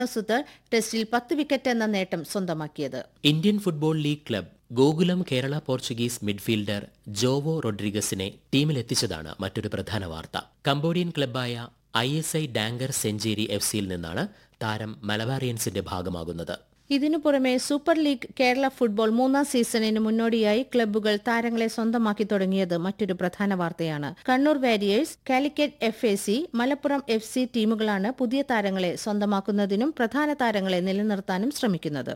സുതർ ടെസ്റ്റിൽ പത്ത് വിക്കറ്റ് എന്ന നേട്ടം സ്വന്തമാക്കിയത് Indian football league club Gokulam Kerala Portuguese midfielder Joao റോഡ്രിഗസിനെ ടീമിലെത്തിച്ചതാണ് മറ്റൊരു പ്രധാന വാർത്ത കംബോഡിയൻ ക്ലബ്ബായ I S I Dangkor Senchey F സിയിൽ നിന്നാണ് താരം മലബാറിയൻസിന്റെ ഭാഗമാകുന്നത് ഇതിനു പുറമെ സൂപ്പർ ലീഗ് കേരള ഫുട്ബോൾ മൂന്നാം സീസണിന് മുന്നോടിയായി ക്ലബ്ബുകൾ താരങ്ങളെ സ്വന്തമാക്കി തുടങ്ങിയത് മറ്റൊരു പ്രധാന വാർത്തയാണ് Kannur Warriors Calicut F A C Malappuram F C ടീമുകളാണ് പുതിയ താരങ്ങളെ സ്വന്തമാക്കുന്നതിനും പ്രധാന താരങ്ങളെ നിലനിർത്താനും ശ്രമിക്കുന്നത്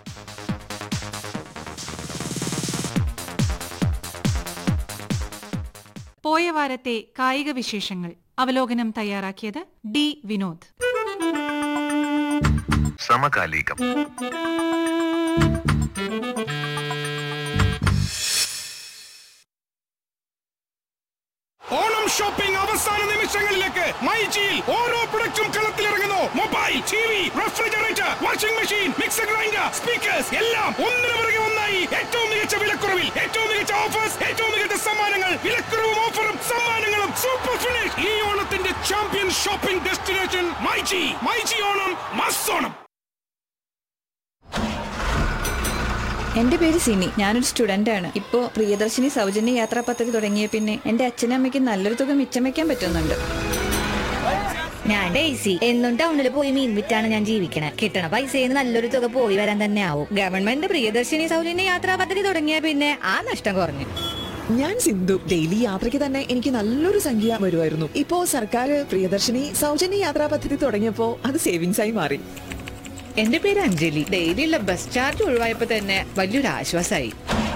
പോയ വാരത്തെ കായിക വിശേഷങ്ങൾ അവലോകനം തയ്യാറാക്കിയത് ഡി വിനോദ് സമകാലികം ഓണം ഷോപ്പിംഗ് അവസാന നിമിഷങ്ങളിലേക്ക് മൈജിയിൽ ഓരോ പ്രൊഡക്റ്റും കളത്തിലിറങ്ങുന്നു mobile T V refrigerator washing machine mixer grinder speakers എല്ലാം ഒന്നിനു പുറകെ ഒന്നായി ഏറ്റവും മികച്ച വിലക്കുറവിൽ ഏറ്റവും മികച്ച ഓഫേഴ്സ് ഏറ്റവും മികച്ച സമ്മാനങ്ങൾ വിലക്കുറവും ഓഫറും സമ്മാനങ്ങളും സൂപ്പർ ഫിനിഷ് ഈ ഓണത്തിന്റെ champion shopping destination myG myG Onam mass Onam എന്റെ പേര് സിനി ഞാനൊരു സ്റ്റുഡന്റ് ആണ് ഇപ്പോ പ്രിയദർശിനി സൗജന്യ യാത്രാ പദ്ധതി തുടങ്ങിയ പിന്നെ എന്റെ അച്ഛനും അമ്മയ്ക്കും നല്ലൊരു തുക മിച്ചം വെക്കാൻ പറ്റുന്നുണ്ട് ഞാൻ ഡേയ്സി എന്നും ടൗണിൽ പോയി മീൻ വിറ്റാണ് ഞാൻ ജീവിക്കണേ കിട്ടണ പൈസയിൽ നല്ലൊരു തുക പോയി വരാൻ തന്നെ ആവും ഗവൺമെന്റ് പ്രിയദർശിനി സൗജന്യ യാത്രാ പദ്ധതി തുടങ്ങിയ പിന്നെ ആ നഷ്ടം കുറഞ്ഞു ഞാൻ സിന്ധു ഡെയിലി യാത്രയ്ക്ക് തന്നെ എനിക്ക് നല്ലൊരു സംഖ്യ വരുമായിരുന്നു ഇപ്പോ സർക്കാർ പ്രിയദർശിനി സൗജന്യ യാത്രാ പദ്ധതി തുടങ്ങിയപ്പോ അത് സേവിങ്സ് ആയി മാറി എന്റെ പേര് അഞ്ജലി ഡെയിലിയുള്ള ബസ് ചാർജ് ഒഴിവായപ്പോ തന്നെ വലിയൊരു ആശ്വാസമായി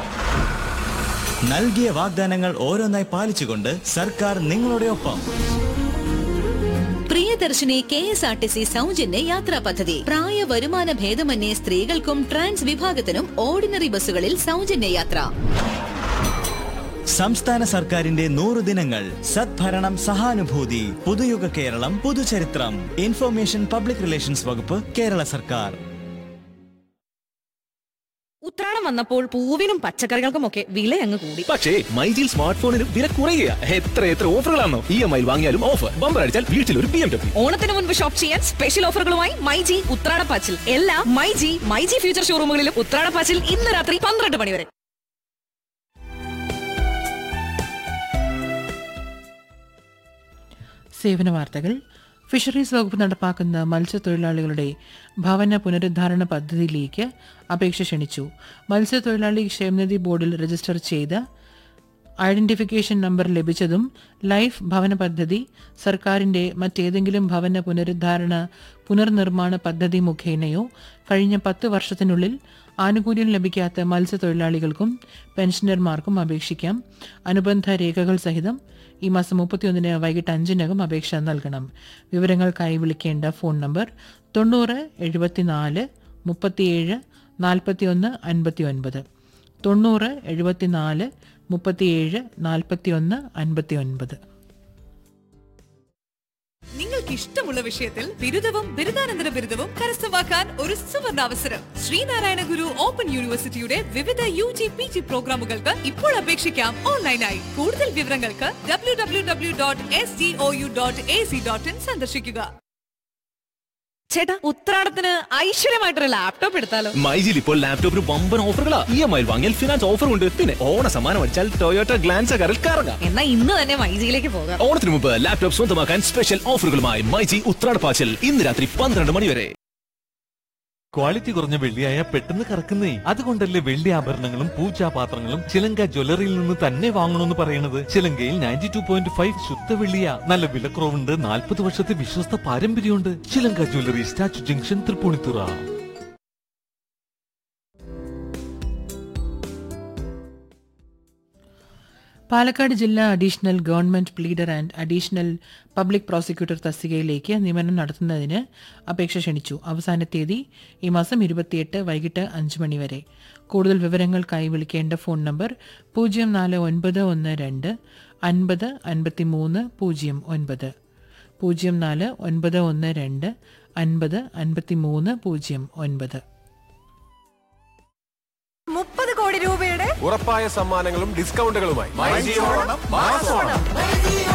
നൽകിയ വാഗ്ദാനങ്ങൾ ഓരോന്നായി പാലിച്ചുകൊണ്ട് സർക്കാർ നിങ്ങളുടെ ഒപ്പം Priyadarshini K S R T C സൗജന്യ യാത്രാ പദ്ധതി പ്രായ വരുമാന ഭേദമന്യേ സ്ത്രീകൾക്കും ട്രാൻസ് വിഭാഗത്തിനും ഓർഡിനറി ബസ്സുകളിൽ സൗജന്യ യാത്ര സംസ്ഥാന സർക്കാരിന്റെ നൂറ് ദിനങ്ങൾ സദ്ഭരണം സഹാനുഭൂതി പുതുയുഗ കേരളം പുതുചരിത്രം ഇൻഫർമേഷൻ പബ്ലിക് റിലേഷൻസ് വകുപ്പ് കേരള സർക്കാർ ഉത്രാടം വന്നപ്പോൾ പൂവിനും പച്ചക്കറികൾക്കുമൊക്കെ വില അങ്ങ് കൂടി പക്ഷേ മൈജിൽ സ്മാർട്ട് ഫോണിനും വില കുറയുക എത്ര എത്ര ഓഫറുകളാണോ ഇ എം ഐ വാങ്ങിയാലും ഓഫർ ബമ്പർ അടിച്ചാൽ വീട്ടിൽ ഒരു ബി എം ഡബ്ല്യൂ ഓണത്തിന് മുൻപ് ഷോപ്പ് ചെയ്യാൻ സ്പെഷ്യൽ ഓഫറുകളുമായി മൈജി ഉത്രാടപ്പാച്ചിൽ എല്ലാ മൈജി മൈജി ഫ്യൂച്ചർ ഷോറൂമുകളിലും ഉത്രാടപ്പാച്ചിൽ ഇന്ന് രാത്രി പന്ത്രണ്ട് മണി വരെ സേവന വാർത്തകൾ ഫിഷറീസ് വകുപ്പ് നടപ്പാക്കുന്ന മത്സ്യത്തൊഴിലാളികളുടെ ഭവന പുനരുദ്ധാരണ പദ്ധതിയിലേക്ക് അപേക്ഷ ക്ഷണിച്ചു മത്സ്യത്തൊഴിലാളി ക്ഷേമനിധി ബോർഡിൽ രജിസ്റ്റർ ചെയ്ത ഐഡന്റിഫിക്കേഷൻ നമ്പർ ലഭിച്ചതും ലൈഫ് ഭവന പദ്ധതി സർക്കാരിന്റെ മറ്റേതെങ്കിലും ഭവന പുനരുദ്ധാരണ പുനർനിർമ്മാണ പദ്ധതി മുഖേനയോ കഴിഞ്ഞ പത്ത് വർഷത്തിനുള്ളിൽ ആനുകൂല്യം ലഭിക്കാത്ത മത്സ്യത്തൊഴിലാളികൾക്കും പെൻഷനർമാർക്കും അപേക്ഷിക്കാം അനുബന്ധ രേഖകൾ സഹിതം ഈ മാസം മുപ്പത്തിയൊന്നിന് വൈകിട്ട് അഞ്ചിനകം അപേക്ഷ നൽകണം വിവരങ്ങൾക്കായി വിളിക്കേണ്ട ഫോൺ നമ്പർ തൊണ്ണൂറ് എഴുപത്തിനാല് മുപ്പത്തിയേഴ് നാൽപ്പത്തിയൊന്ന് അൻപത്തി ഒൻപത് തൊണ്ണൂറ് എഴുപത്തിനാല് മുപ്പത്തിയേഴ് നാൽപ്പത്തിയൊന്ന് അൻപത്തി ഒൻപത് നിങ്ങൾക്ക് ഇഷ്ടമുള്ള വിഷയത്തിൽ ബിരുദവും ബിരുദാനന്തര ബിരുദവും കരസ്ഥമാക്കാൻ ഒരു സുവർണ അവസരം ശ്രീനാരായണ ഗുരു ഓപ്പൺ യൂണിവേഴ്സിറ്റിയുടെ വിവിധ യു ജി പി ജി പ്രോഗ്രാമുകൾക്ക് ഇപ്പോൾ അപേക്ഷിക്കാം ഓൺലൈനായി കൂടുതൽ വിവരങ്ങൾക്ക് W W W dot S D O U dot A C dot in സന്ദർശിക്കുക ചേട്ടാ ഉത്രാടത്തിന് ഐശ്വര്യമായിട്ടൊരു ലാപ്ടോപ്പ് എടുത്താലോ മൈജിൽ ഇപ്പോൾ ലാപ്ടോപ്പിന് വമ്പൻ ഓഫറുകളാ ഇ എം ഐ വാങ്ങിയാൽ ഫിനാൻസ് ഓഫർ ഉണ്ട് പിന്നെ ഓണ സമ്മാനം അടിച്ചാൽ ടൊയോട്ട ഗ്ലാൻസ് കാറിൽ കറങ്ങാം എന്നാ ഇന്ന് തന്നെ മൈജിയിലേക്ക് പോകാം ഓണത്തിന് മുമ്പ് ലാപ്ടോപ്പ് സ്വന്തമാക്കാൻ സ്പെഷ്യൽ ഓഫറുകളുമായി മൈജി ഉത്രാടപ്പാച്ചിൽ ഇന്ന് രാത്രി പന്ത്രണ്ട് മണി വരെ ക്വാളിറ്റി കുറഞ്ഞ വെള്ളിയായ പെട്ടെന്ന് കറക്കുന്നേ അതുകൊണ്ടല്ലേ വെള്ളി ആഭരണങ്ങളും പൂജാപാത്രങ്ങളും ചിലങ്ക ജ്വല്ലറിയിൽ നിന്ന് തന്നെ വാങ്ങണമെന്ന് പറയുന്നത് ചിലങ്കയിൽ നയൻറ്റി ടു പോയിന്റ് ഫൈവ് ശുദ്ധ വെള്ളിയ നല്ല വിലക്കുറവുണ്ട് നാൽപ്പത് വർഷത്തെ വിശ്വസ്ത പാരമ്പര്യമുണ്ട് Chilanka jewellery statue junction Thrippunithura Palakkad ജില്ലാ additional government pleader and additional public prosecutor തസ്തികയിലേക്ക് നിയമനം നടത്തുന്നതിന് അപേക്ഷ ക്ഷണിച്ചു അവസാന തീയതി ഈ മാസം ഇരുപത്തിയെട്ട് വൈകിട്ട് അഞ്ച് മണി വരെ കൂടുതൽ വിവരങ്ങൾക്കായി വിളിക്കേണ്ട ഫോൺ നമ്പർ പൂജ്യം നാല് ഒൻപത് ഒന്ന് രണ്ട് അൻപത് അൻപത്തി മൂന്ന് പൂജ്യം ഒൻപത് പൂജ്യം നാല് ഒൻപത് ഒന്ന് രണ്ട് അൻപത് അൻപത്തി മൂന്ന് പൂജ്യം ഒൻപത് മുപ്പത് കോടി രൂപയുടെ ഉറപ്പായ സമ്മാനങ്ങളും ഡിസ്കൗണ്ടുകളുമായി മൈജി ഓണം മാസ് ഓണം